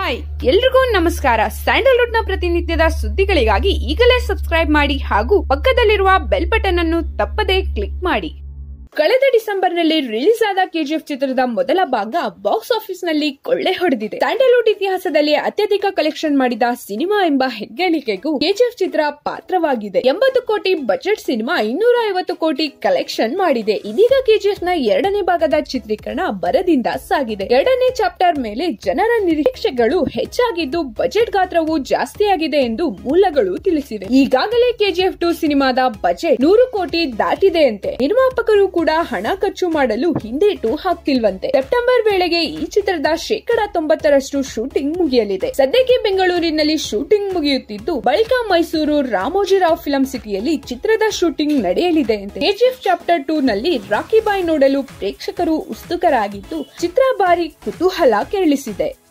hi ಎಲ್ರಿಗೂ ನಮಸ್ಕಾರ Sandalwood ನ ಪ್ರತಿನಿತ್ಯದ ಸುದ್ದಿಗಳಿಗಾಗಿ ಈಗಲೇ ಸಬ್ಸ್ಕ್ರೈಬ್ ಮಾಡಿ ಹಾಗೂ ಪಕ್ಕದಲ್ಲಿರುವ ಬೆಲ್ ಬಟನ್ ಅನ್ನು ತಪ್ಪದೇ ಕ್ಲಿಕ್ ಮಾಡಿ ಕಳೆದ ಡಿಸೆಂಬರ್ ನಲ್ಲಿ ರಿಲೀಸ್ ಆದ ಕೆಜಿಎಫ್ ಚಿತ್ರದ ಮೊದಲ ಭಾಗ ಬಾಕ್ಸ್ ಆಫೀಸ್ ನಲ್ಲಿ ಕೊಳ್ಳೆ ಹೊಡೆದಿದೆ ಸ್ಯಾಂಡಲ್ವುಡ್ ಇತಿಹಾಸದಲ್ಲಿ ಅತ್ಯಧಿಕ ಕಲೆಕ್ಷನ್ ಮಾಡಿದ ಸಿನಿಮಾ ಎಂಬ ಹೆಗ್ಗಳಿಕೆಗೂ ಕೆಜಿಎಫ್ ಚಿತ್ರ ಪಾತ್ರವಾಗಿದೆ ಎಂಬತ್ತು ಕೋಟಿ ಬಜೆಟ್ ಸಿನಿಮಾ ಇನ್ನೂರ ಐವತ್ತು ಕೋಟಿ ಕಲೆಕ್ಷನ್ ಮಾಡಿದೆ ಇದೀಗ ಕೆಜಿಎಫ್ ನ ಎರಡನೇ ಭಾಗದ ಚಿತ್ರೀಕರಣ ಬರದಿಂದ ಸಾಗಿದೆ ಎರಡನೇ ಚಾಪ್ಟರ್ ಮೇಲೆ ಜನರ ನಿರೀಕ್ಷೆಗಳು ಹೆಚ್ಚಾಗಿದ್ದು ಬಜೆಟ್ ಗಾತ್ರವು ಜಾಸ್ತಿಯಾಗಿದೆ ಎಂದು ಮೂಲಗಳು ತಿಳಿಸಿವೆ ಈಗಾಗಲೇ ಕೆಜಿಎಫ್ ಟು ಸಿನಿಮಾದ ಬಜೆಟ್ ನೂರು ಕೋಟಿ ದಾಟಿದೆಯಂತೆ ನಿರ್ಮಾಪಕರು ಕೂಡ ಹಣ ಖರ್ಚು ಮಾಡಲು ಹಿಂದೇಟು ಹಾಕ್ತಿಲ್ವಂತೆ ಸೆಪ್ಟೆಂಬರ್ ವೇಳೆಗೆ ಈ ಚಿತ್ರದ ಶೇಕಡ ತೊಂಬತ್ತರಷ್ಟು ಶೂಟಿಂಗ್ ಮುಗಿಯಲಿದೆ ಸದ್ಯಕ್ಕೆ ಬೆಂಗಳೂರಿನಲ್ಲಿ ಶೂಟಿಂಗ್ ಮುಗಿಯುತ್ತಿದ್ದು ಬಳಿಕ ಮೈಸೂರು ರಾಮೋಜಿರಾವ್ ಫಿಲಂ ಸಿಟಿಯಲ್ಲಿ ಚಿತ್ರದ ಶೂಟಿಂಗ್ ನಡೆಯಲಿದೆ ಅಂತೆ ಕೆಜಿಎಫ್ ಚಾಪ್ಟರ್ ಟೂ ನಲ್ಲಿ ರಾಕಿ ಬಾಯ್ ನೋಡಲು ಪ್ರೇಕ್ಷಕರು ಉತ್ಸುಕರಾಗಿದ್ದು ಚಿತ್ರ ಭಾರಿ ಕುತೂಹಲ ಕೆರಳಿಸಿದೆ